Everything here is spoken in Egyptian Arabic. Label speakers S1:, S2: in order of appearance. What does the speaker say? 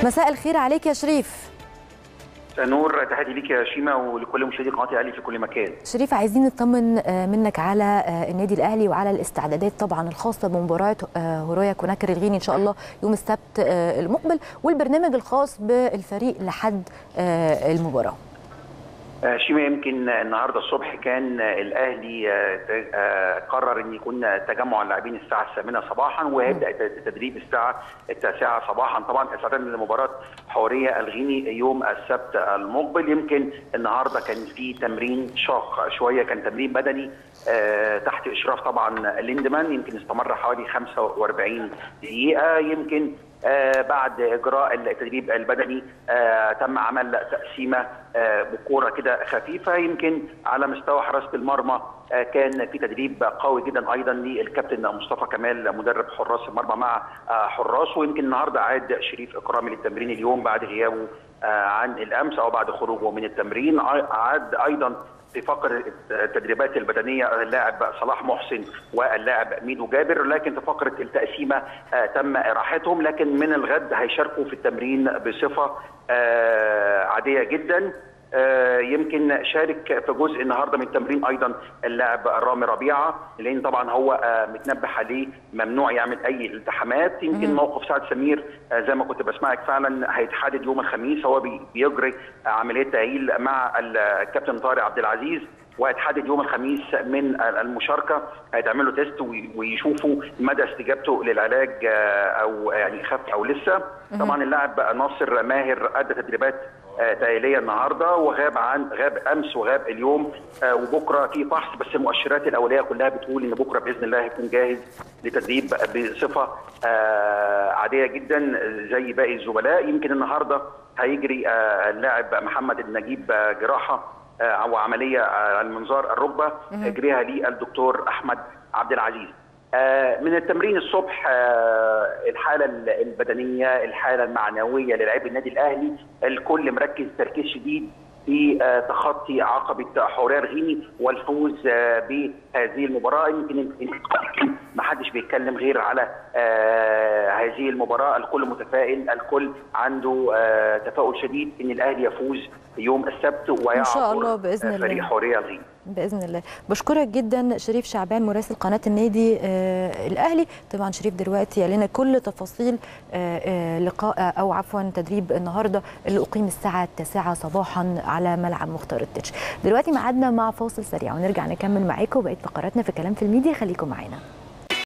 S1: مساء الخير عليك يا شريف
S2: نور تحياتي ليك يا شيماء ولكل مشاهدي قناه الاهلي في كل مكان.
S1: شريف عايزين نطمن منك على النادي الاهلي وعلى الاستعدادات طبعا الخاصه بمباراه هورايا كوناكر الغيني ان شاء الله يوم السبت المقبل والبرنامج الخاص بالفريق لحد المباراه.
S2: شيما يمكن النهارده الصبح كان الاهلي قرر ان يكون تجمع اللاعبين الساعه الثامنه صباحا وهيبدا التدريب الساعه التاسعه صباحا طبعا استعدادا لمباراه حوريه الغيني يوم السبت المقبل يمكن النهارده كان في تمرين شاق شويه كان تمرين بدني تحت اشراف طبعا ليندمان يمكن استمر حوالي 45 دقيقه يمكن آه بعد اجراء التدريب البدني آه تم عمل تقسيمه آه بكوره كده خفيفه يمكن على مستوى حراسه المرمى كان في تدريب قوي جدا ايضا للكابتن مصطفى كمال مدرب حراس المرمى مع حراسه ويمكن النهارده عاد شريف اكرامي للتمرين اليوم بعد غيابه عن الامس او بعد خروجه من التمرين عاد ايضا في فقر التدريبات البدنيه اللاعب صلاح محسن واللاعب ميدو جابر لكن في فقره التقسيمه تم راحتهم لكن من الغد هيشاركوا في التمرين بصفه عاديه جدا يمكن شارك في جزء النهارده من التمرين ايضا اللاعب رامي ربيعه لان طبعا هو متنبه عليه ممنوع يعمل اي التحامات يمكن موقف سعد سمير زي ما كنت بسمعك فعلا هيتحدد يوم الخميس هو بيجري عمليه تاهيل مع الكابتن طارق عبد العزيز وهيتحدد يوم الخميس من المشاركه هيتعمل له تيست ويشوفوا مدى استجابته للعلاج او يعني خف او لسه طبعا اللاعب ناصر ماهر ادى تدريبات تأهيلية النهارده وغاب عن غاب امس وغاب اليوم وبكره في فحص بس المؤشرات الاوليه كلها بتقول ان بكره باذن الله هيكون جاهز لتدريب بصفه عاديه جدا زي باقي الزملاء يمكن النهارده هيجري اللاعب محمد النجيب جراحه او عمليه على المنظار الركبه يجريها لي الدكتور احمد عبد العزيز من التمرين الصبح الحاله البدنيه الحاله المعنويه للاعبي النادي الاهلي الكل مركز تركيز شديد في تخطي عقبه حوريه الغيني والفوز بهذه المباراه يمكن ما حدش بيتكلم غير على هذه المباراه الكل متفائل الكل عنده تفاؤل شديد ان الاهلي يفوز يوم السبت ويعبر
S1: ان شاء الله باذن الله
S2: فريق حوريه الغيني
S1: باذن الله بشكرك جدا شريف شعبان مراسل قناه النادي آه الاهلي طبعا شريف دلوقتي قال لنا كل تفاصيل آه آه لقاء او عفوا تدريب النهارده اللي اقيم الساعه التاسعه صباحا على ملعب مختار التتش دلوقتي ميعادنا مع فاصل سريع ونرجع نكمل معاكم بقيه فقراتنا في كلام في الميديا خليكم معانا